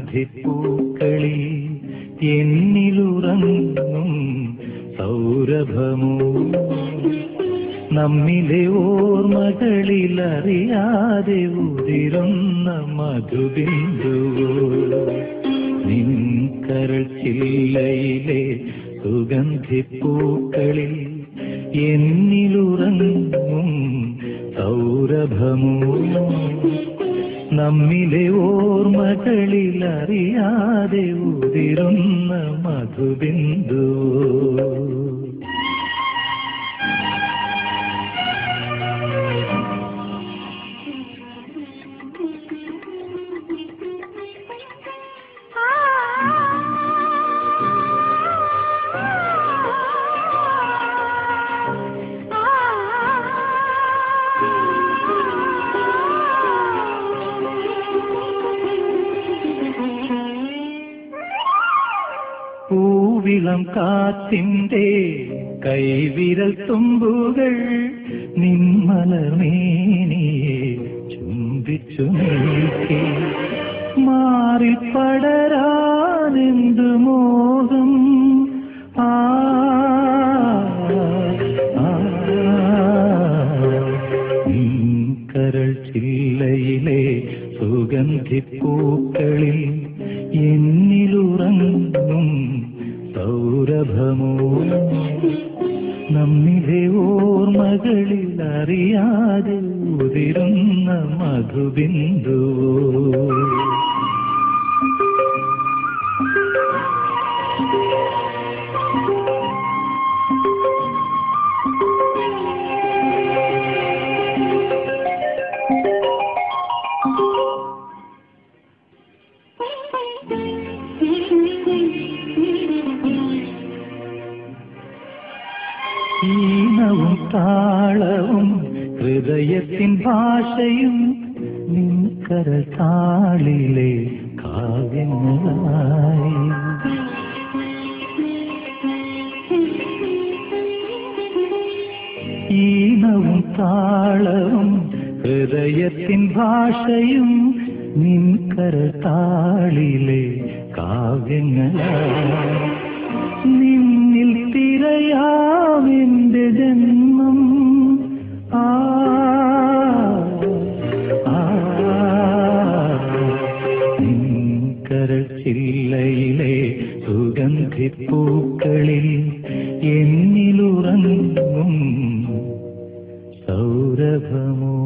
സുഗന്ധിപ്പൂക്കളിൽ എന്നിലുറങ്ങും സൗരഭമോ നമ്മിലെ ഓർമ്മകളിൽ അറിയാതെ ഉതിരുന്ന മധുബിന്ദുവോ നിൻ കരൾ ചില്ലയിലെ സുഗന്ധിപ്പൂക്കളിൽ എന്നിലുറങ്ങും സൗരഭമോ നമ്മിലെ ഓർമ്മകളിൽ അറിയാതെ ഉതിരുന്ന മധുബിന്ദുവോ പൂവിളം കാറ്റിന്റെ കൈവിരൽ തുമ്പുകൾ നിന്മലർമേനിയെ ചുംബിച്ചു നീക്കി മാറിൽ പടരാനെന്തു മോഹം ആ ആ, നിൻ കരൾ ചില്ലയിലെ സുഗന്ധിപ്പൂക്കളിൽ എന്നിലുറങ്ങും സൗരഭമോ നമ്മിലെ ഓർമ്മകളിൽ അറിയാതെ ഉതിരുന്ന മധുബിന്ദുവോ ഈണവും താളവും ഹൃദയത്തിൻ ഭാഷയും നിൻകര താളിലെ കാവ്യങ്ങളായി ഈണവും താളവും ഹൃദയത്തിൻ ഭാഷയും നിൻകര താളിലെ കാവ്യങ്ങളായി നിന്നിൽ തിരയാമെന്റെ ജന്മം ആ ആ, നിൻ കരൾ ചില്ലയിലെ സുഗന്ധിപ്പൂക്കളിൽ എന്നിലുറങ്ങും സൗരഭമോ